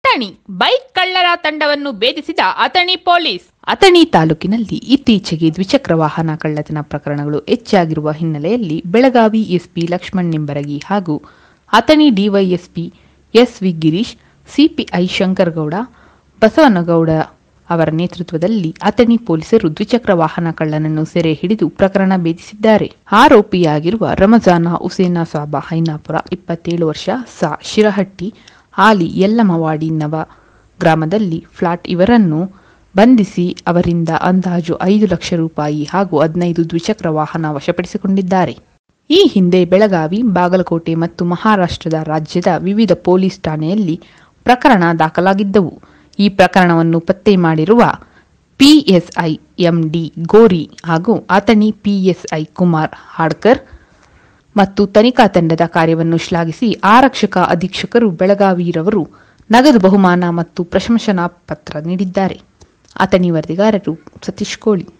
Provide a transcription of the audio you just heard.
Athani bike ಕಳ್ಳರ ತಂಡವನ್ನು ಭೇದಿಸಿದ Athani police Athani ತಾಲೂಕಿನಲ್ಲಿ ಇತ್ತೀಚೆಗೆ ದ್ವಿಚಕ್ರ ವಾಹನ ಕಳ್ಳತನ ಪ್ರಕರಣಗಳು ಹೆಚ್ಚಾಗಿರುವ ಹಿನ್ನೆಲೆಯಲ್ಲಿ ಬೆಳಗಾವಿ ಎಸ್ಪಿ ಲಕ್ಷ್ಮಣ್ ನಿಂಬರಗಿ ಹಾಗೂ Athani DySP S V Girish CPI Shankargouda Basavanagouda ಅವರ ನೇತೃತ್ವದಲ್ಲಿ ಅಥಣಿ ಪೊಲೀಸರು ದ್ವಿಚಕ್ರ ವಾಹನ ಕಳ್ಳನನ್ನು ಸೆರೆ ಹಿಡಿದು ಪ್ರಕರಣ ಭೇದಿಸಿದ್ದಾರೆ ಆರೋಪಿಯಾಗಿರುವ ರಮಜಾನ ಹುಸೇನ ಸಾಬಾ ಹೈನಾಪುರ ಇಪ್ಪತ್ತೇಳು ವರ್ಷ ಸಾ ಶಿರಹಟ್ಟಿ ಆಲಿ ಯಲ್ಲಮವಾಡಿ ನವ ಗ್ರಾಮದಲ್ಲಿ ಫ್ಲಾಟ್ ಇವರನ್ನು ಬಂಧಿಸಿ ಅವರಿಂದ ಅಂದಾಜು ಐದು ಲಕ್ಷ ರೂಪಾಯಿ ಹಾಗೂ ಹದಿನೈದು ದ್ವಿಚಕ್ರ ವಾಹನ ವಶಪಡಿಸಿಕೊಂಡಿದ್ದಾರೆ ಈ ಹಿಂದೆ ಬೆಳಗಾವಿ ಬಾಗಲಕೋಟೆ ಮತ್ತು ಮಹಾರಾಷ್ಟ್ರದ ರಾಜ್ಯದ ವಿವಿಧ ಪೊಲೀಸ್ ಠಾಣೆಯಲ್ಲಿ ಪ್ರಕರಣ ದಾಖಲಾಗಿದ್ದವು ಈ ಪ್ರಕರಣವನ್ನು ಪತ್ತೆ ಮಾಡಿರುವ ಪಿಎಸ್ಐ ಎಂಡಿ ಗೋರಿ ಹಾಗೂ ಆತಣಿ ಪಿಎಸ್ಐ ಕುಮಾರ್ ಹಾಡ್ಕರ್ ಮತ್ತು ತನಿಖಾ ತಂಡದ ಕಾರ್ಯವನ್ನು ಶ್ಲಾಘಿಸಿ ಆರಕ್ಷಕ ಅಧೀಕ್ಷಕರು ಬೆಳಗಾವಿರವರು ನಗದು ಬಹುಮಾನ ಮತ್ತು ಪ್ರಶಂಸನಾ ಪತ್ರ ನೀಡಿದ್ದಾರೆ ಆತನಿ ವರದಿಗಾರರು ಸತೀಶ್ ಕೋಳಿ